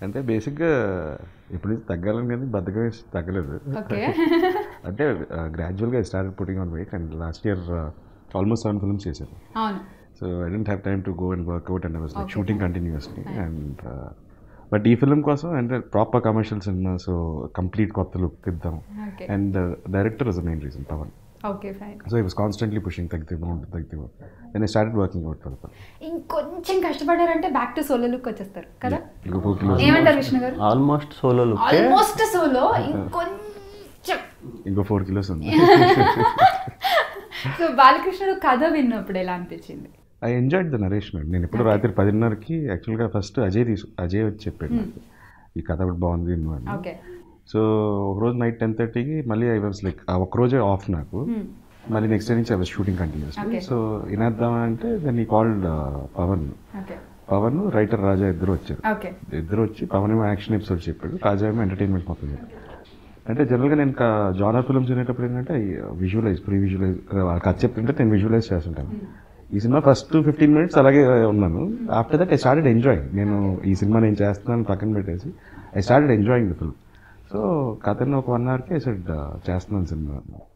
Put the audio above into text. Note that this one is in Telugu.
అంటే బేసిక్గా ఇప్పుడు నుంచి తగ్గాలని కానీ బద్దకం వేసి తగ్గలేదు ఓకే అంటే గ్రాడ్యువల్గా start putting on weight and last year almost seven films చేశాను అవును so I didn't have time to go and work out and was like shooting continuously and but ఈ ఫిల్మ్ కోసం అంటే proper commercial cinema so complete కొత్త లుక్ ఇద్దాం okay and director is the main reason Pavan okay fine so he was constantly pushing తగ్గితే బాగుంటుంది తగ్గితే బాగుంటుంది నేను స్టార్టెడ్ వర్కింగ్ అవుట్ ఫర్ ఇంకొంచెం కష్టపడారంటే బ్యాక్ టు సోలో లుక్ వచ్చేస్తారు కదా ఇంకో ఫోర్ కిలోస్ ఏమంటారు Vishnu garu almost solo look almost solo ఇంకొంచెం ఇంకో ఫోర్ కిలోస్ ఉంది సో బాలకృష్ణుడు కథ విన్నప్పుడు ఎలా అనిపించింది ఐ ఎంజాయ్డ్ ద నరేషన్ నేను ఎప్పుడు రాత్రి పదిన్నరకి యాక్చువల్గా ఫస్ట్ అజయ్ తీసు అజయ్ వచ్చి చెప్పాడు నాకు ఈ కథ ఒకటి బాగుంది విను అని ఓకే సో ఒకరోజు నైట్ టెన్ థర్టీకి మళ్ళీ ఐ వాజ్ లైక్ ఆ ఒక్కరోజే ఆఫ్ నాకు మళ్ళీ నెక్స్ట్ డే నుంచి I was shooting continuous Okay. So వినేద్దాం అంటే దాన్ని he called Pavan okay Pavan writer Raja ఇద్దరు వచ్చారు ఓకే ఇద్దరు వచ్చి పవన్ ఏమో యాక్షన్ ఎపిసోడ్ చెప్పాడు రాజా ఏమో ఎంటర్టైన్మెంట్ మొత్తం చెప్పాడు అంటే జనరల్గా నేను జానర్ ఫిల్మ్స్ వినేటప్పుడు ఏంటంటే విజువలైజ్ ప్రీ విజువలైజ్ కథ చెప్తుంటే నేను విజువలైజ్ చేస్తుంటాను ఈ సినిమా ఫస్ట్ ఫిఫ్టీన్ మినిట్స్ అలాగే ఉన్నాను after that I started enjoying నేను ఈ సినిమా నేను చేస్తున్నాను పక్కన పెట్టేసి I started enjoying the film so కథను ఒక వన్ అవర్కి ఐ సెడ్ చేస్తున్నాను సినిమా